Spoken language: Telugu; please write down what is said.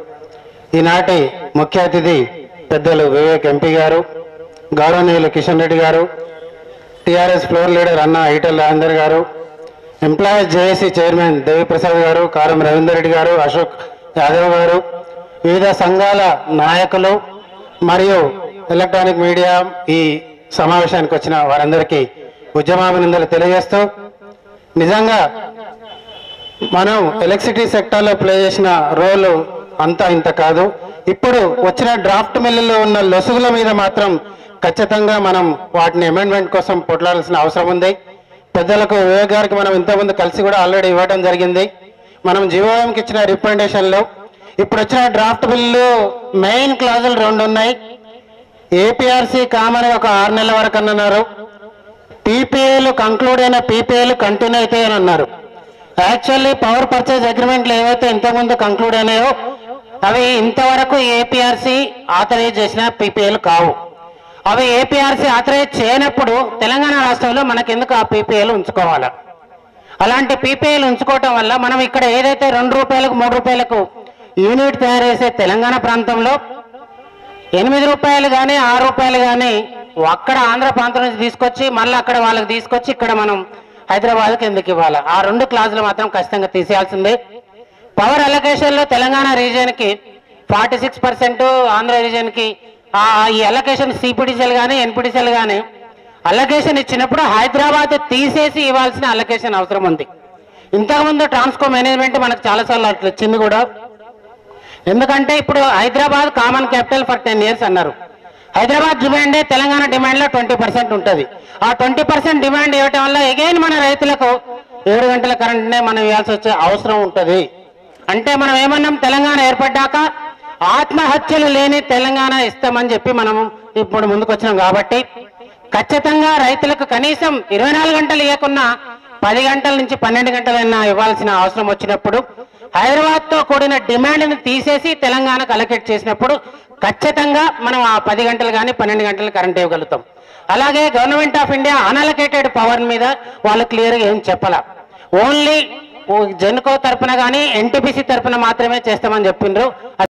ఈనాటి ముఖ్య అతిథి పెద్దలు వివేక్ ఎంపీ గారు గౌరవనీయులు కిషన్ రెడ్డి గారు టిఆర్ఎస్ ఫ్లోర్ లీడర్ అన్న ఈటల్ రాజేందర్ గారు ఎంప్లాయీస్ జేఏసీ చైర్మన్ దేవిప్రసాద్ గారు కారం రవీందర్ రెడ్డి గారు అశోక్ యాదవ్ గారు వివిధ సంఘాల నాయకులు మరియు ఎలక్ట్రానిక్ మీడియా ఈ సమావేశానికి వచ్చిన వారందరికీ ఉద్యమాభినందనలు తెలియజేస్తూ నిజంగా మనం ఎలక్ట్రిసిటీ సెక్టార్లో ప్లే చేసిన రోల్ అంతా ఇంత కాదు ఇప్పుడు వచ్చిన డ్రాఫ్ట్ మిల్లులో ఉన్న లొసుగుల మీద మాత్రం ఖచ్చితంగా మనం వాటిని అమెండ్మెంట్ కోసం పొట్లాడాల్సిన అవసరం ఉంది పెద్దలకు వివేక్ గారికి మనం ఇంతకుముందు కలిసి కూడా ఆల్రెడీ ఇవ్వడం జరిగింది మనం జీవోఎంకి ఇచ్చిన రిప్రజెంటేషన్లో ఇప్పుడు వచ్చిన డ్రాఫ్ట్ బిల్లు మెయిన్ క్లాజులు రెండు ఉన్నాయి ఏపీఆర్సీ కామన్ ఒక ఆరు నెలల వరకు అని అన్నారు పీపీఏలు కంక్లూడ్ అయిన పీపీఏలు కంటిన్యూ అవుతాయని అన్నారు యాక్చువల్లీ పవర్ పర్చేజ్ అగ్రిమెంట్లు ఏవైతే ఇంతకుముందు కంక్లూడ్ అయినాయో అవి ఇంతవరకు ఏపీఆర్సీ ఆథరైజ్ చేసిన పీపీఏలు కావు అవి ఏపీఆర్సీ ఆథరైజ్ చేయనప్పుడు తెలంగాణ రాష్ట్రంలో మనకెందుకు ఆ పీపీఏలు ఉంచుకోవాలి అలాంటి పీపీఐలు ఉంచుకోవటం వల్ల మనం ఇక్కడ ఏదైతే రెండు రూపాయలకు మూడు రూపాయలకు యూనిట్ తయారు చేసే తెలంగాణ ప్రాంతంలో ఎనిమిది రూపాయలు కానీ ఆరు రూపాయలు కానీ అక్కడ ఆంధ్ర ప్రాంతం నుంచి తీసుకొచ్చి మళ్ళీ అక్కడ వాళ్ళకి తీసుకొచ్చి ఇక్కడ మనం హైదరాబాద్కి ఎందుకు ఇవ్వాలి ఆ రెండు క్లాజులు మాత్రం ఖచ్చితంగా తీసేయాల్సిందే పవర్ అలొకేషన్లో తెలంగాణ రీజియన్కి ఫార్టీ సిక్స్ పర్సెంట్ ఆంధ్ర రీజియన్కి ఆ ఈ అలొకేషన్ సిపిడిసిఎల్ కానీ ఎన్పిడిసిఎల్ కానీ అలొకేషన్ ఇచ్చినప్పుడు హైదరాబాద్ తీసేసి ఇవ్వాల్సిన అలొకేషన్ అవసరం ఉంది ఇంతకుముందు ట్రాన్స్కో మేనేజ్మెంట్ మనకు చాలాసార్లు అట్లా ఇచ్చింది కూడా ఎందుకంటే ఇప్పుడు Hyderabad common capital for ten years అన్నారు హైదరాబాద్ డిమాండే తెలంగాణ డిమాండ్ లో ట్వంటీ పర్సెంట్ ఉంటుంది ఆ ట్వంటీ పర్సెంట్ డిమాండ్ ఇవ్వటం వల్ల ఎగైన్ మన రైతులకు ఏడు గంటల కరెంట్నే మనం ఇవ్వాల్సి వచ్చే అవసరం ఉంటుంది అంటే మనం ఏమన్నాం తెలంగాణ ఏర్పడ్డాక ఆత్మహత్యలు లేని తెలంగాణ ఇస్తామని చెప్పి మనం ఇప్పుడు ముందుకు వచ్చినాం కాబట్టి ఖచ్చితంగా రైతులకు కనీసం ఇరవై నాలుగు గంటలు ఇవ్వకున్నా పది గంటల నుంచి పన్నెండు గంటలైనా ఇవ్వాల్సిన అవసరం వచ్చినప్పుడు హైదరాబాద్ తో కూడిన డిమాండ్ ని తీసేసి తెలంగాణకు అలకేట్ చేసినప్పుడు ఖచ్చితంగా మనం ఆ పది గంటలు కానీ పన్నెండు గంటలు కరెంట్ ఇవ్వగలుగుతాం అలాగే government of India unallocated power మీద వాళ్ళు క్లియర్గా ఏం చెప్పాల ఓన్లీ జెన్కో తరపున కానీ ఎన్టీపీసీ తరపున మాత్రమే చేస్తామని చెప్పిండ్రు